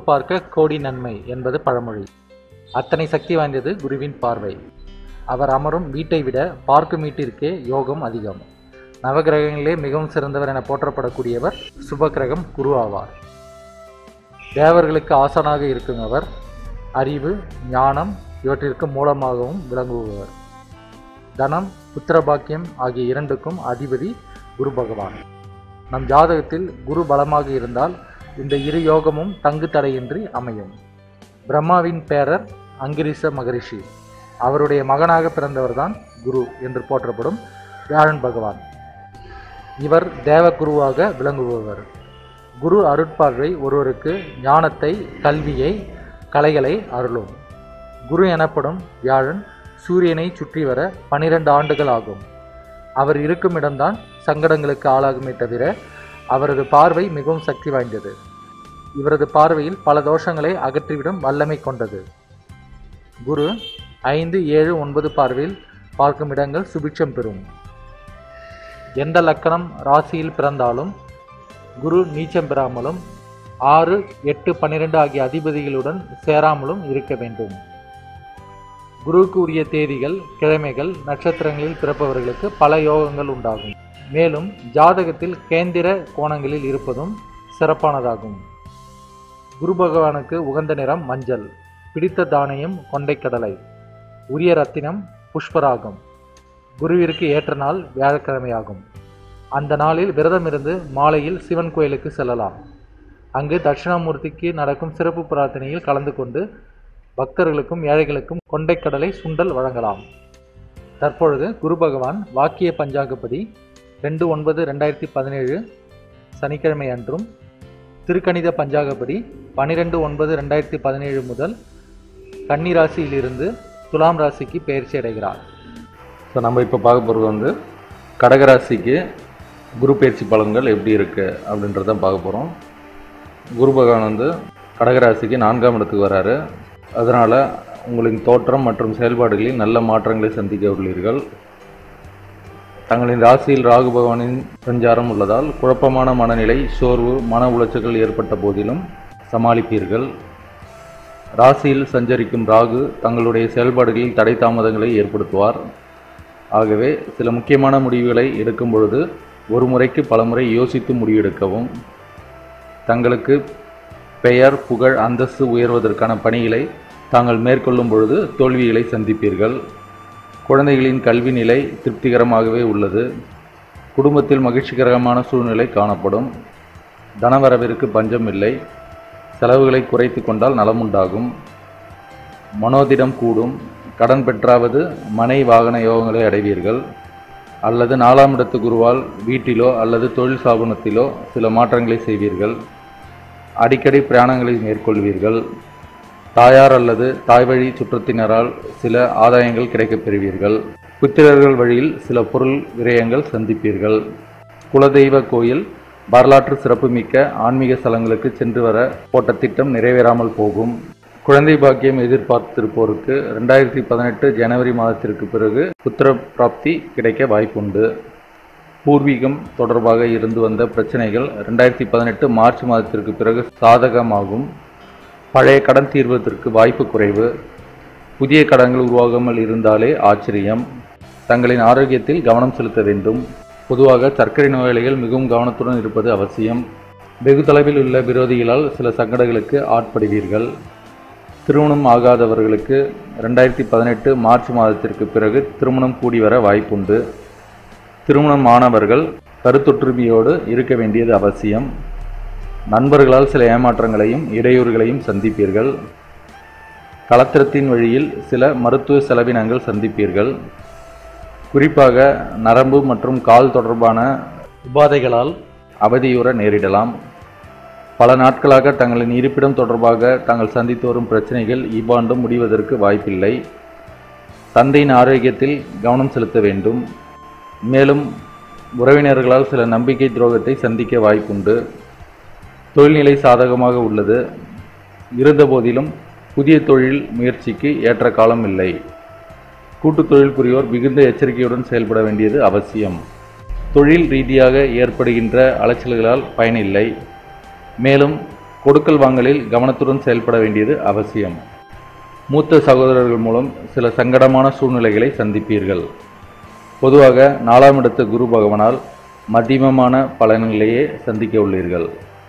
பார்க்க கோடி நன்மை என்பது பழமொழி அத்தனை சக்தி வாய்ந்தது குருவின் பார்வை அவர் அமரும் வீட்டை விட பார்க்கும் வீட்டிற்கே யோகம் அதிகம் நவகிரகங்களிலே மிகவும் சிறந்தவர் என போற்றப்படக்கூடியவர் சுபகிரகம் குரு ஆவார் தேவர்களுக்கு ஆசானாக இருக்கும் அவர் அறிவு ஞானம் இவற்றிற்கு மூலமாகவும் விளங்குபவர் தனம் புத்திரபாக்கியம் ஆகிய இரண்டுக்கும் அதிபதி குரு பகவான் நம் ஜாதகத்தில் குரு பலமாக இருந்தால் இந்த இரு யோகமும் தங்கு தடையின்றி அமையும் பிரம்மாவின் பேரர் அங்கிரிச மகரிஷி அவருடைய மகனாக பிறந்தவர்தான் குரு என்று போற்றப்படும் வியாழன் பகவான் இவர் தேவகுருவாக விளங்குபவர் குரு அருட்பார்வை ஒருவருக்கு ஞானத்தை கல்வியை கலைகளை அருளும் குரு எனப்படும் வியாழன் சூரியனை சுற்றி வர பனிரெண்டு ஆண்டுகள் ஆகும் அவர் இருக்கும் இடம்தான் சங்கடங்களுக்கு ஆளாகுமே தவிர அவரது பார்வை மிகவும் சக்தி வாய்ந்தது இவரது பார்வையில் பல தோஷங்களை அகற்றிவிடும் வல்லமை கொண்டது குரு ஐந்து ஏழு ஒன்பது பார்வையில் பார்க்கும் இடங்கள் சுபிட்சம் பெறும் எந்த லக்கணம் ராசியில் பிறந்தாலும் குரு நீச்சம் பெறாமலும் ஆறு எட்டு பன்னிரெண்டு ஆகிய அதிபதிகளுடன் சேராமலும் இருக்க வேண்டும் குருவுக்கு உரிய தேதிகள் கிழமைகள் நட்சத்திரங்களில் பிறப்பவர்களுக்கு பல யோகங்கள் உண்டாகும் மேலும் ஜாதகத்தில் கேந்திர கோணங்களில் இருப்பதும் சிறப்பானதாகும் குரு பகவானுக்கு உகந்த நிறம் மஞ்சள் பிடித்த தானியம் கொண்டைக்கடலை உரிய ரத்தினம் புஷ்பராகம் குருவிற்கு ஏற்ற நாள் வியாழக்கிழமையாகும் அந்த நாளில் விரதம் இருந்து மாலையில் சிவன் கோயிலுக்கு செல்லலாம் அங்கு தட்சிணாமூர்த்திக்கு நடக்கும் சிறப்பு பிரார்த்தனையில் கலந்து கொண்டு பக்தர்களுக்கும் ஏழைகளுக்கும் கொண்டைக்கடலை சுண்டல் வழங்கலாம் தற்பொழுது குரு பகவான் வாக்கிய பஞ்சாங்கப்படி ரெண்டு ஒன்பது ரெண்டாயிரத்தி பதினேழு சனிக்கிழமை அன்றும் திருக்கணித பஞ்சாங்கப்படி பன்னிரெண்டு ஒன்பது ரெண்டாயிரத்தி பதினேழு முதல் கன்னி ராசியிலிருந்து துலாம் ராசிக்கு பயிற்சி அடைகிறார் ஸோ நம்ம இப்போ பார்க்க போகிறது வந்து கடகராசிக்கு குரு பயிற்சி பலன்கள் எப்படி இருக்குது அப்படின்றத பார்க்க போகிறோம் குரு பகவான் வந்து கடகராசிக்கு நான்காம் இடத்துக்கு வராரு அதனால் உங்களின் தோற்றம் மற்றும் செயல்பாடுகளில் நல்ல மாற்றங்களை சந்திக்க உள்ளீர்கள் தங்களின் ராசியில் ராகு பகவானின் சஞ்சாரம் உள்ளதால் குழப்பமான மனநிலை சோர்வு மன உளைச்சல்கள் ஏற்பட்ட போதிலும் சமாளிப்பீர்கள் ராசியில் சஞ்சரிக்கும் ராகு தங்களுடைய செயல்பாடுகளில் தடை தாமதங்களை ஏற்படுத்துவார் ஆகவே சில முக்கியமான முடிவுகளை எடுக்கும் பொழுது ஒரு முறைக்கு பலமுறை யோசித்து முடிவெடுக்கவும் தங்களுக்கு பெயர் புகழ் அந்தஸ்து உயர்வதற்கான பணிகளை தாங்கள் மேற்கொள்ளும் பொழுது தோல்விகளை சந்திப்பீர்கள் குழந்தைகளின் கல்வி நிலை திருப்திகரமாகவே உள்ளது குடும்பத்தில் மகிழ்ச்சிகரமான சூழ்நிலை காணப்படும் தனவரவிற்கு பஞ்சம் இல்லை செலவுகளை குறைத்து கொண்டால் நலமுண்டாகும் மனோதிடம் கூடும் கடன் பெற்றாவது மனை வாகன யோகங்களை அடைவீர்கள் அல்லது நாலாம் இடத்து குருவால் வீட்டிலோ அல்லது தொழில் ஸ்தாபனத்திலோ சில மாற்றங்களை செய்வீர்கள் அடிக்கடி பிரயாணங்களை மேற்கொள்வீர்கள் தாயார் அல்லது தாய்வழி சுற்றத்தினரால் சில ஆதாயங்கள் கிடைக்கப் பெறுவீர்கள் புத்திரர்கள் வழியில் சில பொருள் விரயங்கள் சந்திப்பீர்கள் குலதெய்வ கோயில் வரலாற்று சிறப்புமிக்க ஆன்மீக ஸ்தலங்களுக்கு சென்று வர போட்ட திட்டம் நிறைவேறாமல் போகும் குழந்தை பாக்கியம் எதிர்பார்த்திருப்போருக்கு ரெண்டாயிரத்தி பதினெட்டு ஜனவரி மாதத்திற்கு பிறகு புத்திர பிராப்தி கிடைக்க வாய்ப்புண்டு பூர்வீகம் தொடர்பாக இருந்து வந்த பிரச்சனைகள் ரெண்டாயிரத்தி பதினெட்டு மார்ச் மாதத்திற்கு பிறகு சாதகமாகும் பழைய கடன் தீர்வதற்கு வாய்ப்பு குறைவு புதிய கடன்கள் உருவாகாமல் இருந்தாலே ஆச்சரியம் தங்களின் ஆரோக்கியத்தில் கவனம் செலுத்த வேண்டும் பொதுவாக சர்க்கரை நோயாளிகள் மிகவும் கவனத்துடன் இருப்பது அவசியம் வெகு தொலைவில் உள்ள விரோதிகளால் சில சங்கடங்களுக்கு ஆட்படுவீர்கள் திருமணம் ஆகாதவர்களுக்கு ரெண்டாயிரத்தி பதினெட்டு மார்ச் மாதத்திற்கு பிறகு திருமணம் கூடி வர வாய்ப்புண்டு திருமணம் ஆனவர்கள் கருத்தொற்றுமையோடு இருக்க வேண்டியது அவசியம் நண்பர்களால் சில ஏமாற்றங்களையும் இடையூறுகளையும் சந்திப்பீர்கள் களத்திரத்தின் வழியில் சில மருத்துவ செலவினங்கள் சந்திப்பீர்கள் குறிப்பாக நரம்பு மற்றும் கால் தொடர்பான உபாதைகளால் அவதியுற நேரிடலாம் பல நாட்களாக தங்களின் இருப்பிடம் தொடர்பாக தாங்கள் சந்தித்து வரும் பிரச்சனைகள் இவ்வாண்டும் முடிவதற்கு வாய்ப்பில்லை தந்தையின் ஆரோக்கியத்தில் கவனம் செலுத்த வேண்டும் மேலும் உறவினர்களால் சில நம்பிக்கை துரோகத்தை சந்திக்க வாய்ப்புண்டு தொழில்நிலை சாதகமாக உள்ளது இருந்தபோதிலும் புதிய தொழில் முயற்சிக்கு ஏற்ற காலம் இல்லை கூட்டுத் தொழில் புரிவோர் மிகுந்த எச்சரிக்கையுடன் செயல்பட வேண்டியது அவசியம் தொழில் ரீதியாக ஏற்படுகின்ற அலைச்சல்களால் பயனில்லை மேலும் கொடுக்கல் வாங்கலில் கவனத்துடன் செயல்பட வேண்டியது அவசியம் மூத்த சகோதரர்கள் மூலம் சில சங்கடமான சூழ்நிலைகளை சந்திப்பீர்கள் பொதுவாக நாலாம் இடத்து குரு பகவானால் மத்தியமமான பலன்களையே சந்திக்க உள்ளீர்கள்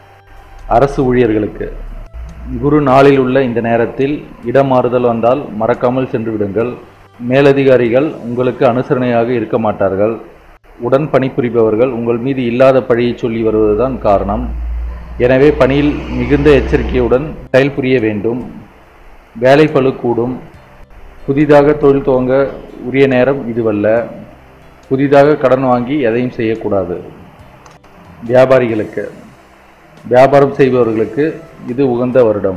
அரசு ஊழியர்களுக்கு குரு நாளில் உள்ள இந்த நேரத்தில் இடமாறுதல் வந்தால் மறக்காமல் சென்று விடுங்கள் மேலதிகாரிகள் உங்களுக்கு அனுசரணையாக இருக்க மாட்டார்கள் உடன் பணிபுரிபவர்கள் உங்கள் மீது இல்லாத பழியை சொல்லி வருவதுதான் காரணம் எனவே பணியில் மிகுந்த எச்சரிக்கையுடன் செயல்புரிய வேண்டும் வேலை பளு கூடும் புதிதாக தொழில் துவங்க உரிய நேரம் இதுவல்ல புதிதாக கடன் வாங்கி எதையும் செய்யக்கூடாது வியாபாரிகளுக்கு வியாபாரம் செய்பவர்களுக்கு இது உகந்த வருடம்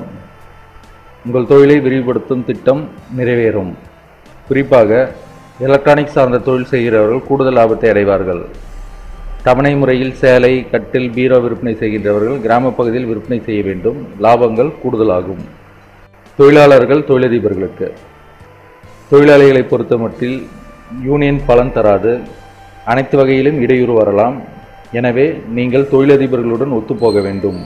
உங்கள் தொழிலை விரிவுபடுத்தும் திட்டம் நிறைவேறும் குறிப்பாக எலக்ட்ரானிக் சார்ந்த தொழில் செய்கிறவர்கள் கூடுதல் லாபத்தை அடைவார்கள் தவணை முறையில் சேலை கட்டில் பீரோ விற்பனை செய்கின்றவர்கள் கிராம பகுதியில் விற்பனை செய்ய வேண்டும் லாபங்கள் கூடுதலாகும் தொழிலாளர்கள் தொழிலதிபர்களுக்கு தொழிலாளிகளை பொறுத்தமட்டில் யூனியன் பலன் தராது அனைத்து வகையிலும் இடையூறு வரலாம் எனவே நீங்கள் தொழிலதிபர்களுடன் ஒத்துப்போக வேண்டும்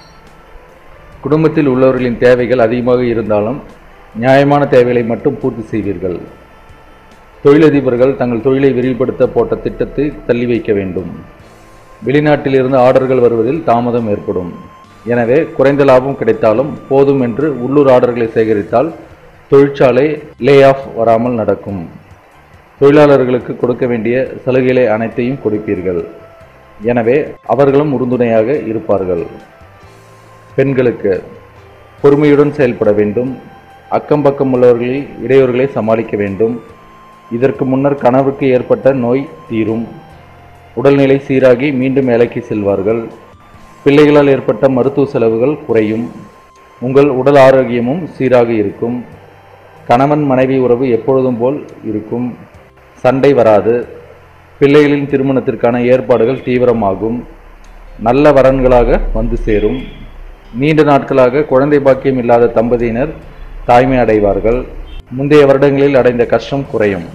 குடும்பத்தில் உள்ளவர்களின் தேவைகள் அதிகமாக இருந்தாலும் நியாயமான தேவைகளை மட்டும் பூர்த்தி செய்வீர்கள் தொழிலதிபர்கள் தங்கள் தொழிலை விரிவுபடுத்த போட்ட திட்டத்தை தள்ளி வைக்க வேண்டும் வெளிநாட்டிலிருந்து ஆர்டர்கள் வருவதில் தாமதம் ஏற்படும் எனவே குறைந்த லாபம் கிடைத்தாலும் போதும் என்று உள்ளூர் ஆர்டர்களை சேகரித்தால் தொழிற்சாலை லே ஆஃப் வராமல் நடக்கும் தொழிலாளர்களுக்கு கொடுக்க வேண்டிய சலுகைகளை அனைத்தையும் கொடுப்பீர்கள் எனவே அவர்களும் உறுதுணையாக இருப்பார்கள் பெண்களுக்கு பொறுமையுடன் செயல்பட வேண்டும் அக்கம் பக்கம் உள்ளவர்களில் இடையூறுகளை சமாளிக்க வேண்டும் இதற்கு முன்னர் கணவருக்கு ஏற்பட்ட நோய் தீரும் உடல்நிலை சீராகி மீண்டும் வேலைக்கு செல்வார்கள் பிள்ளைகளால் ஏற்பட்ட மருத்துவ செலவுகள் குறையும் உங்கள் உடல் ஆரோக்கியமும் சீராக இருக்கும் கணவன் மனைவி உறவு எப்பொழுதும் போல் இருக்கும் சண்டை வராது பிள்ளைகளின் திருமணத்திற்கான ஏற்பாடுகள் தீவிரமாகும் நல்ல வரன்களாக வந்து சேரும் நீண்ட நாட்களாக குழந்தை பாக்கியம் இல்லாத தம்பதியினர் தாய்மை அடைவார்கள் முந்தைய வருடங்களில் அடைந்த கஷ்டம் குறையும்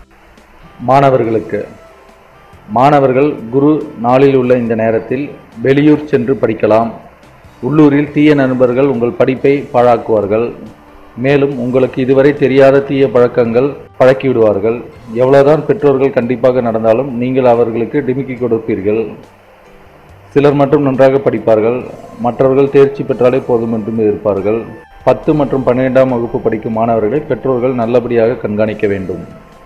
மாணவர்களுக்கு மாணவர்கள் குரு நாளில் உள்ள இந்த நேரத்தில் வெளியூர் சென்று படிக்கலாம் உள்ளூரில் தீய நண்பர்கள் உங்கள் படிப்பை பாழாக்குவார்கள் மேலும் உங்களுக்கு இதுவரை தெரியாத தீய பழக்கங்கள் பழக்கிவிடுவார்கள் எவ்வளவுதான் பெற்றோர்கள் கண்டிப்பாக நடந்தாலும் நீங்கள் அவர்களுக்கு டிமிக்கி கொடுப்பீர்கள் சிலர் மட்டும் நன்றாக படிப்பார்கள் மற்றவர்கள் தேர்ச்சி பெற்றாலே போதும் என்றும் இருப்பார்கள் பத்து மற்றும் பன்னிரெண்டாம் வகுப்பு படிக்கும் மாணவர்களை பெற்றோர்கள் நல்லபடியாக கண்காணிக்க வேண்டும்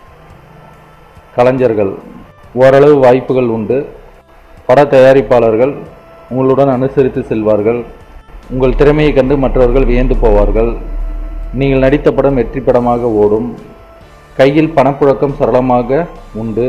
கலைஞர்கள் ஓரளவு வாய்ப்புகள் உண்டு பட தயாரிப்பாளர்கள் உங்களுடன் அனுசரித்து செல்வார்கள் உங்கள் திறமையை கண்டு மற்றவர்கள் வியந்து போவார்கள் நீங்கள் நடித்த படம் வெற்றி படமாக ஓடும் கையில் பணப்புழக்கம் சரளமாக உண்டு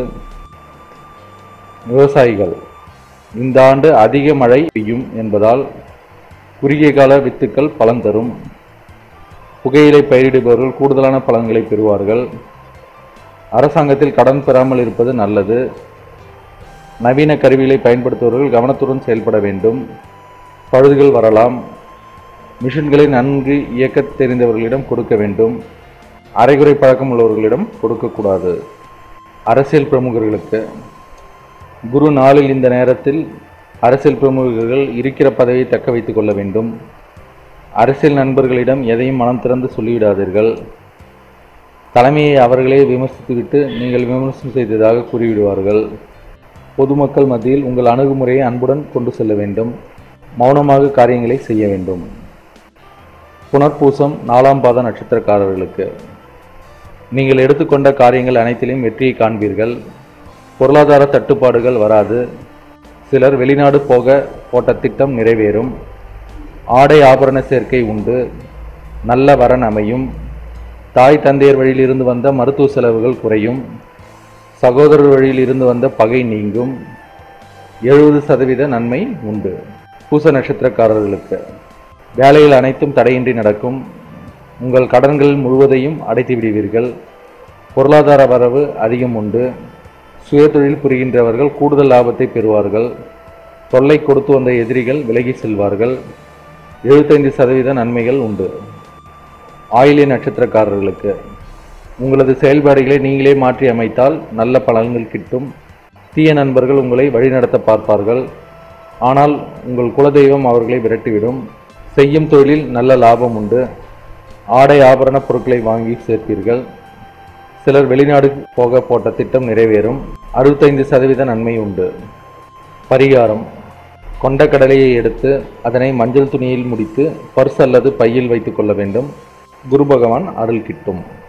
விவசாயிகள் இந்த ஆண்டு அதிக மழை பெய்யும் என்பதால் குறுகிய கால வித்துக்கள் பலன் தரும் புகையிலை பயிரிடுபவர்கள் கூடுதலான பலன்களை பெறுவார்கள் அரசாங்கத்தில் கடன் பெறாமல் இருப்பது நல்லது நவீன கருவிகளை பயன்படுத்துபவர்கள் கவனத்துடன் செயல்பட வேண்டும் பழுதுகள் வரலாம் மிஷின்களை நன்கு இயக்கத் தெரிந்தவர்களிடம் கொடுக்க வேண்டும் அரைகுறை பழக்கம் உள்ளவர்களிடம் கொடுக்கக்கூடாது அரசியல் பிரமுகர்களுக்கு குரு நாளில் இந்த நேரத்தில் அரசியல் பிரமுகர்கள் இருக்கிற பதவியை தக்க வைத்துக் கொள்ள வேண்டும் அரசியல் நண்பர்களிடம் எதையும் மனம் திறந்து சொல்லிவிடாதீர்கள் தலைமையை அவர்களே விமர்சித்துவிட்டு நீங்கள் விமர்சனம் செய்ததாக கூறிவிடுவார்கள் பொதுமக்கள் மத்தியில் உங்கள் அணுகுமுறையை அன்புடன் கொண்டு செல்ல வேண்டும் மௌனமாக காரியங்களை செய்ய வேண்டும் புனர்பூசம் நாலாம் பாத நட்சத்திரக்காரர்களுக்கு நீங்கள் எடுத்துக்கொண்ட காரியங்கள் அனைத்திலும் வெற்றியை காண்பீர்கள் பொருளாதார தட்டுப்பாடுகள் வராது சிலர் வெளிநாடு போக போட்ட திட்டம் நிறைவேறும் ஆடை ஆபரண சேர்க்கை உண்டு நல்ல வரன் அமையும் தாய் தந்தையர் வழியிலிருந்து வந்த மருத்துவ செலவுகள் குறையும் சகோதரர் வழியில் இருந்து வந்த பகை நீங்கும் எழுபது சதவீத நன்மை உண்டு பூச நட்சத்திரக்காரர்களுக்கு வேலைகள் அனைத்தும் தடையின்றி நடக்கும் உங்கள் கடன்கள் முழுவதையும் அடைத்து விடுவீர்கள் பொருளாதார வரவு அதிகம் உண்டு சுயதொழில் புரிகின்றவர்கள் கூடுதல் லாபத்தை பெறுவார்கள் தொல்லை கொடுத்து வந்த எதிரிகள் விலகி செல்வார்கள் எழுபத்தைந்து சதவீத நன்மைகள் உண்டு ஆயிலிய நட்சத்திரக்காரர்களுக்கு உங்களது செயல்பாடுகளை நீங்களே மாற்றி அமைத்தால் நல்ல பலன்கள் கிட்டும் தீய நண்பர்கள் உங்களை வழிநடத்த பார்ப்பார்கள் ஆனால் உங்கள் குலதெய்வம் அவர்களை விரட்டிவிடும் செய்யும் தொழிலில் நல்ல லாபம் உண்டு ஆடை ஆபரண பொருட்களை வாங்கி சேர்ப்பீர்கள் சிலர் வெளிநாடு போக போட்ட திட்டம் நிறைவேறும் அறுபத்தைந்து சதவீத நன்மை உண்டு பரிகாரம் கொண்ட கடலையை எடுத்து அதனை மஞ்சள் துணியில் முடித்து பர்ஸ் அல்லது பையில் வைத்துக் கொள்ள வேண்டும் குரு பகவான் அருள் கிட்டும்